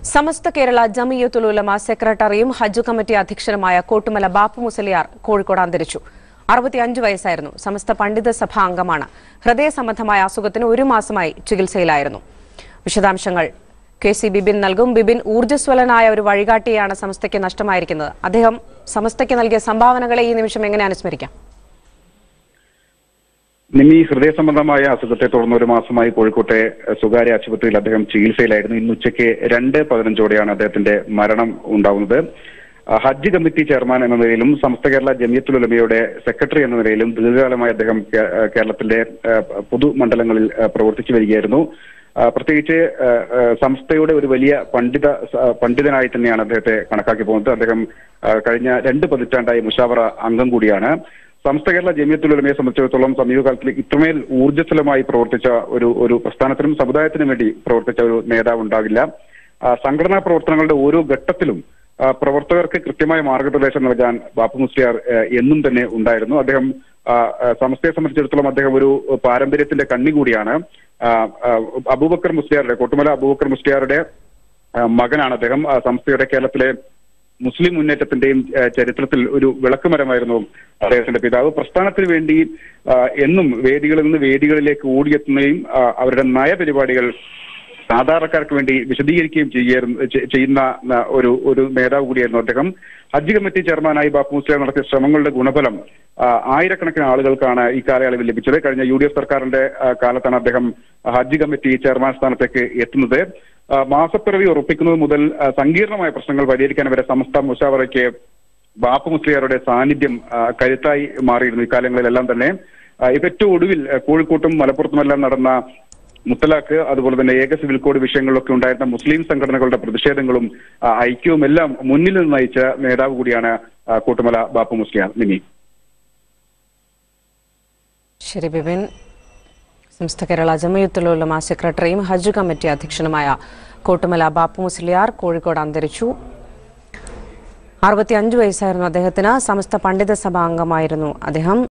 സമസ്ത കേരള ജമിയത്തുൽ ഉലമ സെക്രട്ടറിയും ഹജ്ജ് കമ്മിറ്റി അധ്യക്ഷനുമായ കോട്ടുമല ബാപ്പു മുസലിയാർ കോഴിക്കോട് അന്തരിച്ചു അറുപത്തിയഞ്ച് വയസ്സായിരുന്നു സമസ്ത പണ്ഡിത സഭ അംഗമാണ് ഹൃദയ സംബന്ധമായ അസുഖത്തിന് ഒരു മാസമായി ചികിത്സയിലായിരുന്നു വിശദാംശങ്ങൾ കെ സി ബിബിൻ നൽകും ബിബിൻ ഊർജ്ജസ്വലനായ ഒരു വഴികാട്ടിയാണ് സമസ്തയ്ക്ക് നഷ്ടമായിരിക്കുന്നത് അദ്ദേഹം സമസ്തയ്ക്ക് നൽകിയ സംഭാവനകളെ ഈ നിമിഷം എങ്ങനെ അനുസ്മരിക്കാം നിമി ഹൃദയ സംബന്ധമായ അസുഖത്തെ തുടർന്ന് ഒരു മാസമായി കോഴിക്കോട്ടെ എഹ്, സ്വകാര്യ ആശുപത്രിയിൽ അദ്ദേഹം ചികിത്സയിലായിരുന്നു ഇന്ന് ഉച്ചയ്ക്ക് രണ്ട് പതിനഞ്ചോടെയാണ് അദ്ദേഹത്തിന്റെ മരണം ഉണ്ടാവുന്നത് ആ, ഹജ്ജ് കമ്മിറ്റി ചെയർമാൻ എന്ന നിലയിലും സമസ്ത കേരള ജമിയത്തുൽ ഉലമയുടെ സെക്രട്ടറി എന്ന നിലയിലും ദീർഘകാലമായി അദ്ദേഹം കേ- ഏഹ്, കേരളത്തിന്റെ ഏഹ്, പൊതുമണ്ഡലങ്ങളിൽ ഏഹ്, പ്രവർത്തിച്ചു വരികയായിരുന്നു ആ, പ്രത്യേകിച്ച് ഏഹ്, ഏഹ്, സംസ്ഥയുടെ ഒരു വലിയ പണ്ഡിത സ- പണ്ഡിതനായി തന്നെയാണ് അദ്ദേഹത്തെ കണക്കാക്കി പോകുന്നത് അദ്ദേഹം ആ, കഴിഞ്ഞ രണ്ട് പതിറ്റാണ്ടായി മുഷാവറ അംഗം കൂടിയാണ് സമസ്ത കേരള ജമിയത്തുൽ ഉലമയെ സംബന്ധിച്ചിടത്തോളം സമീപകാലത്തിൽ ഇത്രമേൽ ഊർജ്ജസ്വലമായി പ്രവർത്തിച്ച ഒരു ഒരു പ്രസ്ഥാനത്തിനും സമുദായത്തിനും വേണ്ടി പ്രവർത്തിച്ച ഒരു നേതാവ് ഉണ്ടാകില്ല ആ, സംഘടനാ പ്രവർത്തനങ്ങളുടെ ഓരോ ഘട്ടത്തിലും ആ, പ്രവർത്തകർക്ക് കൃത്യമായ മാർഗനിർദ്ദേശം നൽകാൻ ബാപ്പു മുസ്ലിയാർ ആ, എന്നും തന്നെ ഉണ്ടായിരുന്നു അദ്ദേഹം ആ, ആ, സമസ്തയെ സംബന്ധിച്ചിടത്തോളം അദ്ദേഹം ഒരു പാരമ്പര്യത്തിന്റെ കണ്ണി കൂടിയാണ് ആ, ആ, അബൂബക്കർ മുസ്ലിയാറുടെ കോട്ടുമല അബൂബക്കർ മുസ്ലിയാറുടെ ആ, മകനാണ് അദ്ദേഹം ആ, സംസ്ഥയുടെ കേരളത്തിലെ മുസ്ലിം മുന്നേറ്റത്തിന്റെയും ആ, ചരിത്രത്തിൽ ഒരു വിളക്കുമരമായിരുന്നു അദ്ദേഹത്തിന്റെ പിതാവ് പ്രസ്ഥാനത്തിന് വേണ്ടി ആ, എന്നും വേദികളിൽ നിന്ന് വേദികളിലേക്ക് ഓടിയെത്തുകയും ആ, അവരുടെ നയപരിപാടികൾ സാധാരണക്കാർക്ക് വേണ്ടി വിശദീകരിക്കുകയും ചെയ്യായിരുന്നു ചെ- ചെയ്യുന്ന ന, ഒരു ഒരു നേതാവ് കൂടിയായിരുന്നു അദ്ദേഹം ഹജ്ജ് കമ്മിറ്റി ചെയർമാനായി ബാപ്പു മുസ്ലിം നടത്തിയ ശ്രമങ്ങളുടെ ഗുണഫലം ആ, ആയിരക്കണക്കിന് ആളുകൾക്കാണ് ഈ കാലയളവിൽ ലഭിച്ചത് കഴിഞ്ഞ യു ഡി എഫ് സർക്കാരിന്റെ ആ, കാലത്താണ് അദ്ദേഹം ഹജ്ജ് കമ്മിറ്റി ചെയർമാൻ സ്ഥാനത്തേക്ക് എത്തുന്നത് ആ, മാസപ്പിറവി ഉറപ്പിക്കുന്നത് മുതൽ ആ, സങ്കീർണമായ പ്രശ്നങ്ങൾ പരിഹരിക്കാൻ വരെ സമസ്ത മുഷാവറയ്ക്ക് ബാപ്പു മുസ്ലിയാരുടെ സാന്നിധ്യം ആ, കരുത്തായി മാറിയിരുന്നു ഇക്കാലങ്ങളിലെല്ലാം തന്നെ ആ, ഇപ്പൊ ഏറ്റവും ഒടുവിൽ ആ, കോഴിക്കോട്ടും മലപ്പുറത്തുമെല്ലാം നടന്ന മുത്തലാഖ് അതുപോലെ തന്നെ ഏക സിവിൽ കോഡ് വിഷയങ്ങളിലൊക്കെ ഉണ്ടായിരുന്ന മുസ്ലിം സംഘടനകളുടെ പ്രതിഷേധങ്ങളും ആ, ഐക്യവും എല്ലാം മുന്നിൽ നിന്ന് നയിച്ച നേതാവ് കൂടിയാണ് ആ, കൂട്ടുമല ബാപ്പു മുസ്ലിയാർ നിമി ശരി ബിബിൻ സംസ്ഥ കേരള ജമയത്തുൽ ഉലമ സെക്രട്ടറിയും ഹജ്ജ് കമ്മിറ്റി അധ്യക്ഷനുമായ കോട്ടുമല ബാപ്പു മുസ്ലിയാർ കോഴിക്കോട് അന്തരിച്ചു അറുപത്തിയഞ്ച് വയസ്സായിരുന്നു അദ്ദേഹത്തിന് സമസ്ത പണ്ഡിത സഭ അംഗമായിരുന്നു അദ്ദേഹം